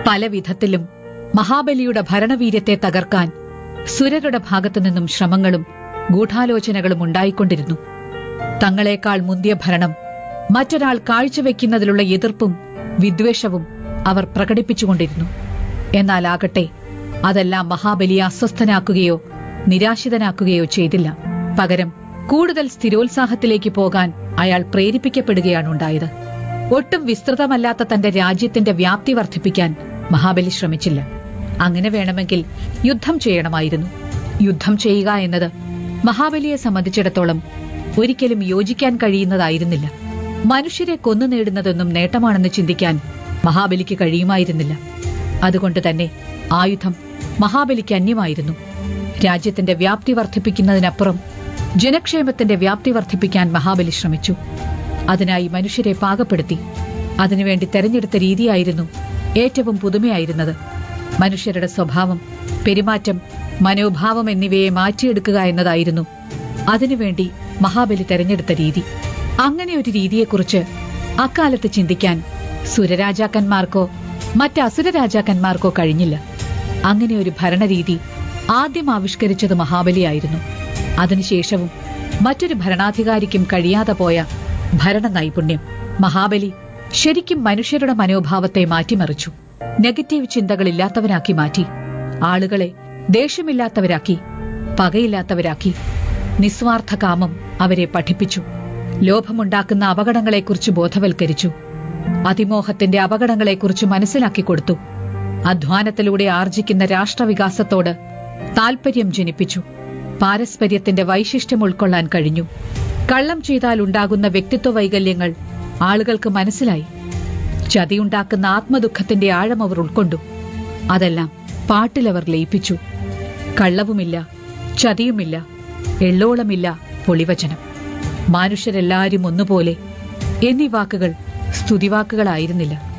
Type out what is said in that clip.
പല വിധത്തിലും മഹാബലിയുടെ ഭരണവീര്യത്തെ തകർക്കാൻ സുരരുടെ ഭാഗത്തുനിന്നും ശ്രമങ്ങളും ഗൂഢാലോചനകളും ഉണ്ടായിക്കൊണ്ടിരുന്നു തങ്ങളെക്കാൾ മുന്തിയ ഭരണം മറ്റൊരാൾ കാഴ്ചവെക്കുന്നതിലുള്ള എതിർപ്പും വിദ്വേഷവും അവർ പ്രകടിപ്പിച്ചുകൊണ്ടിരുന്നു എന്നാലാകട്ടെ അതെല്ലാം മഹാബലിയെ അസ്വസ്ഥനാക്കുകയോ നിരാശിതനാക്കുകയോ ചെയ്തില്ല പകരം കൂടുതൽ സ്ഥിരോത്സാഹത്തിലേക്ക് പോകാൻ അയാൾ പ്രേരിപ്പിക്കപ്പെടുകയാണ് ഉണ്ടായത് ഒട്ടും വിസ്തൃതമല്ലാത്ത തന്റെ രാജ്യത്തിന്റെ വ്യാപ്തി വർദ്ധിപ്പിക്കാൻ മഹാബലി ശ്രമിച്ചില്ല അങ്ങനെ വേണമെങ്കിൽ യുദ്ധം ചെയ്യണമായിരുന്നു യുദ്ധം ചെയ്യുക എന്നത് മഹാബലിയെ സംബന്ധിച്ചിടത്തോളം ഒരിക്കലും യോജിക്കാൻ കഴിയുന്നതായിരുന്നില്ല മനുഷ്യരെ കൊന്നു നേടുന്നതൊന്നും നേട്ടമാണെന്ന് ചിന്തിക്കാൻ മഹാബലിക്ക് കഴിയുമായിരുന്നില്ല അതുകൊണ്ട് തന്നെ ആയുധം മഹാബലിക്ക് അന്യമായിരുന്നു രാജ്യത്തിന്റെ വ്യാപ്തി വർദ്ധിപ്പിക്കുന്നതിനപ്പുറം ജനക്ഷേമത്തിന്റെ വ്യാപ്തി വർദ്ധിപ്പിക്കാൻ മഹാബലി ശ്രമിച്ചു അതിനായി മനുഷ്യരെ പാകപ്പെടുത്തി അതിനുവേണ്ടി തെരഞ്ഞെടുത്ത രീതിയായിരുന്നു ഏറ്റവും പുതുമയായിരുന്നത് മനുഷ്യരുടെ സ്വഭാവം പെരുമാറ്റം മനോഭാവം എന്നിവയെ മാറ്റിയെടുക്കുക എന്നതായിരുന്നു അതിനുവേണ്ടി മഹാബലി തെരഞ്ഞെടുത്ത രീതി അങ്ങനെ ഒരു രീതിയെക്കുറിച്ച് അക്കാലത്ത് ചിന്തിക്കാൻ സുരരാജാക്കന്മാർക്കോ മറ്റ് അസുര രാജാക്കന്മാർക്കോ കഴിഞ്ഞില്ല അങ്ങനെ ഒരു ഭരണരീതി ആദ്യം ആവിഷ്കരിച്ചത് മഹാബലിയായിരുന്നു അതിനുശേഷവും മറ്റൊരു ഭരണാധികാരിക്കും കഴിയാതെ പോയ ഭരണ നൈപുണ്യം മഹാബലി ശരിക്കും മനുഷ്യരുടെ മനോഭാവത്തെ മാറ്റിമറിച്ചു നെഗറ്റീവ് ചിന്തകളില്ലാത്തവരാക്കി മാറ്റി ആളുകളെ ദേഷ്യമില്ലാത്തവരാക്കി പകയില്ലാത്തവരാക്കി നിസ്വാർത്ഥ കാമം അവരെ പഠിപ്പിച്ചു ലോഭമുണ്ടാക്കുന്ന അപകടങ്ങളെക്കുറിച്ച് ബോധവൽക്കരിച്ചു അതിമോഹത്തിന്റെ അപകടങ്ങളെക്കുറിച്ച് മനസ്സിലാക്കി കൊടുത്തു അധ്വാനത്തിലൂടെ ആർജിക്കുന്ന രാഷ്ട്രവികാസത്തോട് താൽപര്യം ജനിപ്പിച്ചു പാരസ്പര്യത്തിന്റെ വൈശിഷ്ട്യം ഉൾക്കൊള്ളാൻ കഴിഞ്ഞു കള്ളം ചെയ്താൽ ഉണ്ടാകുന്ന വ്യക്തിത്വ വൈകല്യങ്ങൾ ആളുകൾക്ക് മനസ്സിലായി ചതിയുണ്ടാക്കുന്ന ആത്മദുഃഖത്തിന്റെ ആഴം അവർ ഉൾക്കൊണ്ടു അതെല്ലാം പാട്ടിലവർ ലയിപ്പിച്ചു കള്ളവുമില്ല ചതിയുമില്ല എള്ളോളമില്ല പൊളിവചനം മനുഷ്യരെല്ലാരും ഒന്നുപോലെ എന്നീ വാക്കുകൾ സ്തുതിവാക്കുകളായിരുന്നില്ല